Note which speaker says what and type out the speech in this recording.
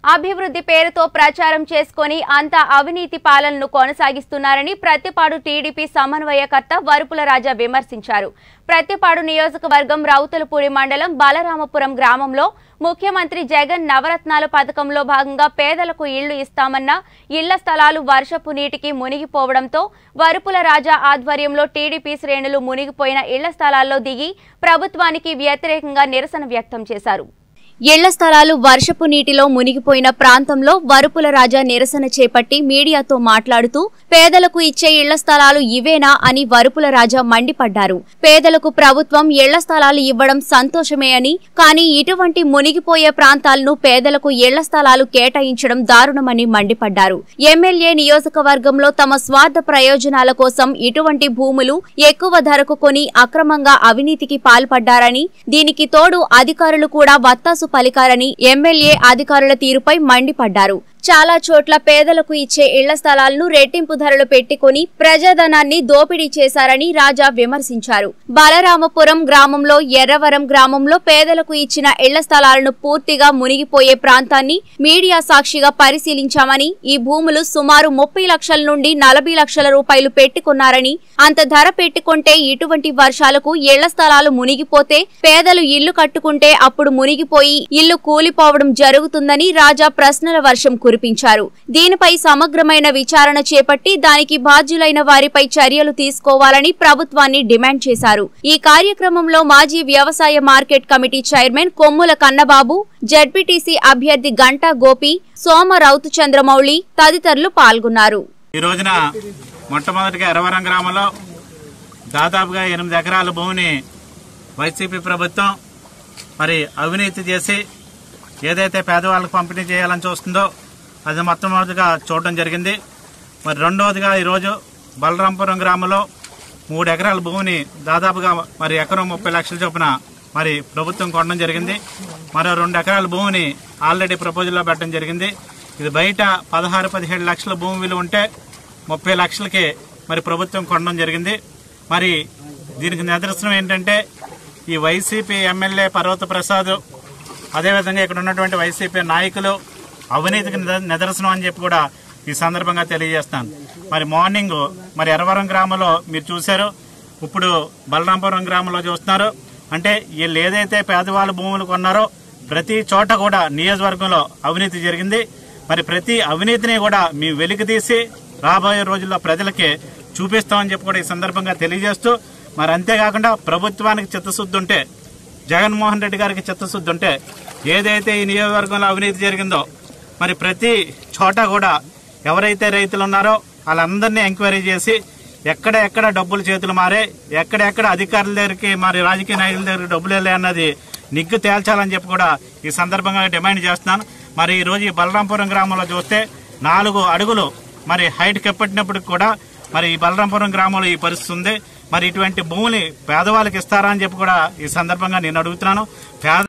Speaker 1: అభివృద్ధి పేరుతో ప్రచారం చేసుకొని అంతా అవినీతి పాలనను కొనసాగిస్తున్నారని ప్రతిపాడు టీడీపీ సమన్వయకర్త వరుపుల రాజా విమర్శించారు ప్రతిపాడు నియోజకవర్గం రౌతులపూడి మండలం బలరామపురం గ్రామంలో ముఖ్యమంత్రి జగన్ నవరత్నాల పథకంలో భాగంగా పేదలకు ఇళ్లు ఇస్తామన్న ఇళ్ల స్థలాలు వర్షపు నీటికి మునిగిపోవడంతో వరుపుల రాజా ఆధ్వర్యంలో టీడీపీ శ్రేణులు మునిగిపోయిన ఇళ్ల స్థలాల్లో దిగి ప్రభుత్వానికి వ్యతిరేకంగా నిరసన వ్యక్తం చేశారు ఇళ్ల స్థలాలు వర్షపు నీటిలో మునిగిపోయిన ప్రాంతంలో వరుపుల రాజా నిరసన చేపట్టి మీడియాతో మాట్లాడుతూ పేదలకు ఇచ్చే ఇళ్ల స్థలాలు ఇవేనా అని వరుపుల రాజా మండిపడ్డారు పేదలకు ప్రభుత్వం ఇళ్ల స్థలాలు ఇవ్వడం సంతోషమే అని కానీ ఇటువంటి మునిగిపోయే ప్రాంతాలను పేదలకు ఇళ్ల స్థలాలు కేటాయించడం దారుణమని మండిపడ్డారు ఎమ్మెల్యే నియోజకవర్గంలో తమ స్వార్థ ప్రయోజనాల కోసం ఇటువంటి భూములు ఎక్కువ ధరకు కొని అక్రమంగా అవినీతికి పాల్పడ్డారని దీనికి తోడు అధికారులు కూడా వత్తాసు పలికారని ఎమ్మెల్యే అధికారుల తీరుపై మండిపడ్డారు చాలా చోట్ల పేదలకు ఇచ్చే ఇళ్ల స్థలాలను రెట్టింపు ధరలు పెట్టుకుని ప్రజాధనాన్ని దోపిడీ చేశారని రాజా విమర్శించారు బలరామపురం గ్రామంలో ఎర్రవరం గ్రామంలో పేదలకు ఇచ్చిన ఇళ్ల స్థలాలను పూర్తిగా మునిగిపోయే ప్రాంతాన్ని మీడియా సాక్షిగా పరిశీలించామని ఈ భూములు సుమారు ముప్పై లక్షల నుండి నలభై లక్షల రూపాయలు పెట్టుకున్నారని అంత ధర పెట్టుకుంటే ఇటువంటి వర్షాలకు ఇళ్ల స్థలాలు మునిగిపోతే పేదలు ఇల్లు కట్టుకుంటే అప్పుడు మునిగిపోయి ఇల్లు కూలిపోవడం జరుగుతుందని రాజా ప్రశ్నల వర్షం కురిపించారు దీనిపై సమగ్రమైన విచారణ చేపట్టి దానికి బాధ్యులైన వారిపై చర్యలు తీసుకోవాలని ప్రభుత్వాన్ని డిమాండ్ చేశారు ఈ కార్యక్రమంలో మాజీ వ్యవసాయ మార్కెట్ కమిటీ చైర్మన్ కొమ్ముల కన్నబాబు జడ్పీటీసీ అభ్యర్థి గంటా గోపి సోమ రౌతు చంద్రమౌళి తదితరులు పాల్గొన్నారు
Speaker 2: ఈ రోజున మొట్టమొదటిగా ఎర్రవరం గ్రామంలో దాదాపుగా ఎనిమిది ఎకరాల భూమిని వైసీపీ ప్రభుత్వం మరి అవినీతి చేసి ఏదైతే పేదవాళ్ళకు పంపిణీ చేయాలని చూస్తుందో అది మొట్టమొదటిగా చూడడం జరిగింది మరి రెండవదిగా ఈరోజు బలరాంపురం గ్రామంలో మూడు ఎకరాల భూమిని దాదాపుగా మరి ఎకరం ముప్పై లక్షల చొప్పున మరి ప్రభుత్వం కొనడం జరిగింది మరో రెండు ఎకరాల భూమిని ఆల్రెడీ ప్రపోజల్లో పెట్టడం జరిగింది ఇది బయట పదహారు పదిహేడు లక్షల భూమి విలువ ఉంటే ముప్పై లక్షలకి మరి ప్రభుత్వం కొనడం జరిగింది మరి దీనికి నిదర్శనం ఏంటంటే ఈ వైసీపీ ఎమ్మెల్యే పర్వత ప్రసాద్ అదేవిధంగా ఇక్కడ ఉన్నటువంటి వైసీపీ నాయకులు అవినీతికి నిద- నిదర్శనం అని చెప్పి కూడా ఈ సందర్భంగా తెలియజేస్తాను మరి మార్నింగ్ మరి ఎర్రవరం గ్రామంలో మీరు చూశారు ఇప్పుడు బలరాంపురం గ్రామంలో చూస్తున్నారు అంటే వీళ్ళు ఏదైతే పేదవాళ్ళ భూములు కొన్నారో ప్రతి చోట కూడా నియోజకవర్గంలో అవినీతి జరిగింది మరి ప్రతి అవినీతిని కూడా మీ వెలికి తీసి రాబోయే రోజుల్లో ప్రజలకి చూపిస్తామని చెప్పి కూడా ఈ సందర్భంగా తెలియజేస్తూ మరి అంతేకాకుండా ప్రభుత్వానికి చిత్తశుద్ధి ఉంటే జగన్మోహన్ రెడ్డి గారికి చిత్తశుద్ధి ఉంటే ఏదైతే ఈ నియోజకవర్గంలో అవినీతి జరిగిందో మరి ప్రతి చోట కూడా ఎవరైతే రైతులు ఉన్నారో వాళ్ళందరినీ ఎంక్వైరీ చేసి ఎక్కడ ఎక్కడ డబ్బులు చేతులు మారే ఎక్కడెక్కడ అధికారుల దగ్గరికి మరి రాజకీయ నాయకుల దగ్గరికి డబ్బులు వెళ్ళాయి అన్నది నిగ్గు తేల్చాలని చెప్పి కూడా ఈ సందర్భంగా డిమాండ్ చేస్తున్నాను మరి ఈ రోజు ఈ బలరాంపురం గ్రామంలో చూస్తే నాలుగు అడుగులు మరి హైట్ కెప్పటినప్పటికి కూడా మరి ఈ బలరాంపురం గ్రామంలో ఈ పరిస్థితి ఉంది మరి ఇటువంటి భూములు పేదవాళ్ళకి ఇస్తారా అని చెప్పి కూడా ఈ సందర్భంగా నేను అడుగుతున్నాను పేద